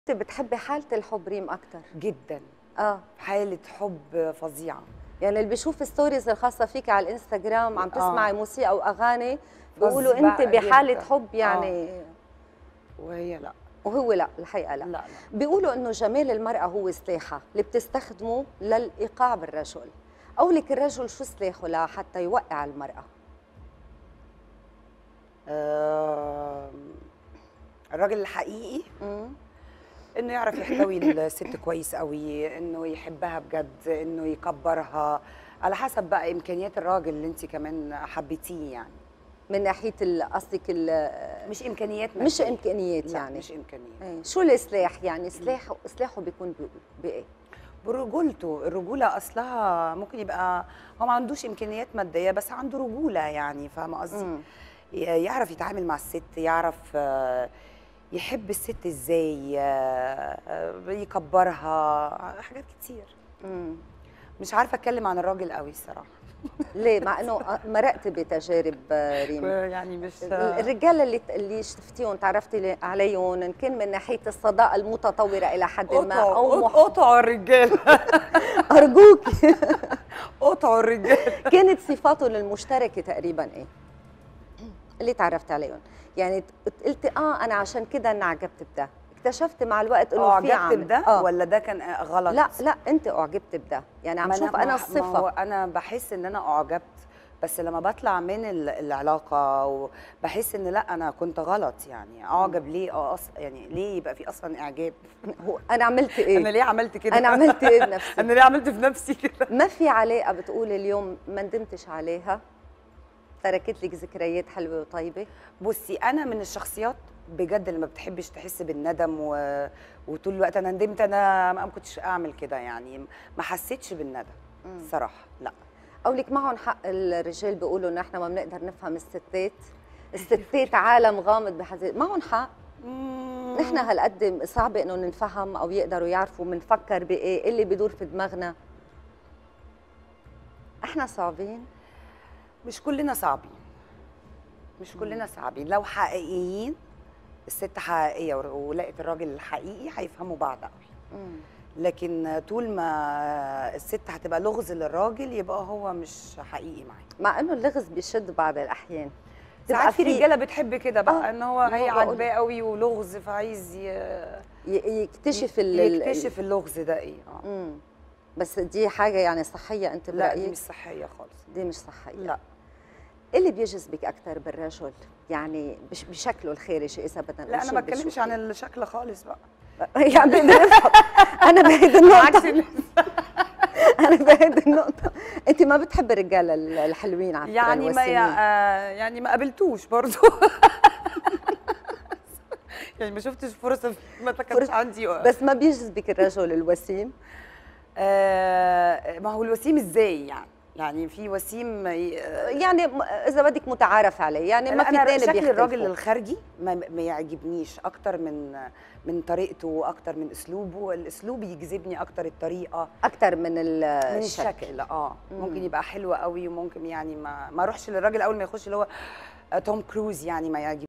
انت بتحبي حاله الحب ريم اكثر جدا اه حاله حب فظيعه يعني اللي بيشوف الستوريز الخاصه فيك على الانستغرام عم آه. تسمعي موسيقى او اغاني بيقولوا فظيعة انت بحاله جداً. حب يعني وهي لا وهو لا الحقيقه لا, لا لا بيقولوا انه جمال المراه هو سلاحها اللي بتستخدمه للايقاع بالرجل او لك الرجل شو سلاحه لحتى يوقع المراه آم، الراجل الحقيقي مم. انه يعرف يحتوي الست كويس قوي انه يحبها بجد انه يكبرها على حسب بقى امكانيات الراجل اللي انت كمان حبيتيه يعني من ناحيه ال- قصدك ال- مش امكانيات مش مادية. امكانيات لا يعني مش امكانيات إيه. شو السلاح يعني سلاحه سلاحه بيكون ب- بايه برجولته الرجوله اصلها ممكن يبقى هو ما عندوش امكانيات ماديه بس عنده رجوله يعني فاهمه قصدي مم. ي- يعرف يتعامل مع الست يعرف آه، يحب الست ازاي آه، آه، يكبرها حاجات كتير مم. مش عارفه اتكلم عن الراجل قوي الصراحه ليه مع انه مرقت بتجارب آه، ريم يعني مش الرجال اللي اللي شفتيهم تعرفتي لي- عليهم ان كان من ناحيه الصداقه المتطوره الى حد ما او قطعوا مح... قطعوا الرجال ارجوك قطعوا الرجال كانت صفاتهم المشتركه تقريبا ايه اللي تعرفت عليهم يعني ت- قلتي اه انا عشان كده انعجبت بده اكتشفت مع الوقت انه في اعجبت عامل بده آه. ولا ده كان غلط لا لا انت اعجبت بده يعني عم ما شوف ما- انا ما الصفه هو انا بحس ان انا اعجبت بس لما بطلع من ال- العلاقه وبحس ان لا انا كنت غلط يعني اعجب ليه اه أص... يعني ليه يبقى في اصلا اعجاب هو انا عملت ايه انا ليه عملت كده انا عملت ايه بنفسي انا ليه عملت في نفسي كده ما في علاقه بتقولي اليوم ما ندمتش عليها تركت لك ذكريات حلوه وطيبه بصي انا من الشخصيات بجد اللي ما بتحبش تحس بالندم و... وطول الوقت انا ندمت انا ما كنتش اعمل كده يعني ما حسيتش بالندم الصراحه لا او لك معهم حق الرجال بيقولوا ان احنا ما بنقدر نفهم الستات الستات عالم غامض بحذر معهم حق نحن هالقد صعب انه نفهم او يقدروا يعرفوا بنفكر بايه اللي بدور في دماغنا احنا صعبين مش كلنا صعبين مش كلنا صعبين لو حقيقيين الست حقيقيه ور- ولقت الراجل الحقيقي هيفهموا بعض قوي لكن طول ما الست هتبقى لغز للراجل يبقى هو مش حقيقي معاه مع انه اللغز بيشد بعض الاحيان ساعات في رجاله بتحب كده بقى آه، ان هو ما هي هو بقول- عاجباه قوي ولغز فعايز ي... ي- يكتشف ال ال- يكتشف اللغز ده ايه اه مم. بس دي حاجه يعني صحيه انت لا دي برايك مش صحيه خالص دي مش صحيه لا إيه اللي بيجذبك اكثر بالرجل يعني بش- بشكله الخارجي اذا بدنا لا نقول انا ما شو بتكلمش بتشوفي؟ عن الشكل خالص بقى يعني بدنا نفهم انا بهيدي عكس النقطه ال- انا بهيدي النقطه انت ما بتحبي الرجال ال- الحلوين على فكرة يعني ما الوسيمين. آه يعني ما قابلتوش برضو يعني ما شفتش فرصه ما كانش فرص- عندي بس ما بيجذبك الرجل الوسيم آه ما هو الوسيم ازاي يعني يعني في وسيم ي- يعني م- اذا بدك متعارف عليه يعني ما في انا اثنين شكل بيختلفوا الراجل الخارجي ما, ما يعجبنيش اكتر من من طريقته واكتر من اسلوبه الاسلوب يجذبني اكتر الطريقه اكثر من ال- من الشكل الشكل اه مم. ممكن يبقى حلو قوي وممكن يعني ما ما اروحش للراجل اول ما يخش اللي هو توم كروز يعني ما يعجبنيش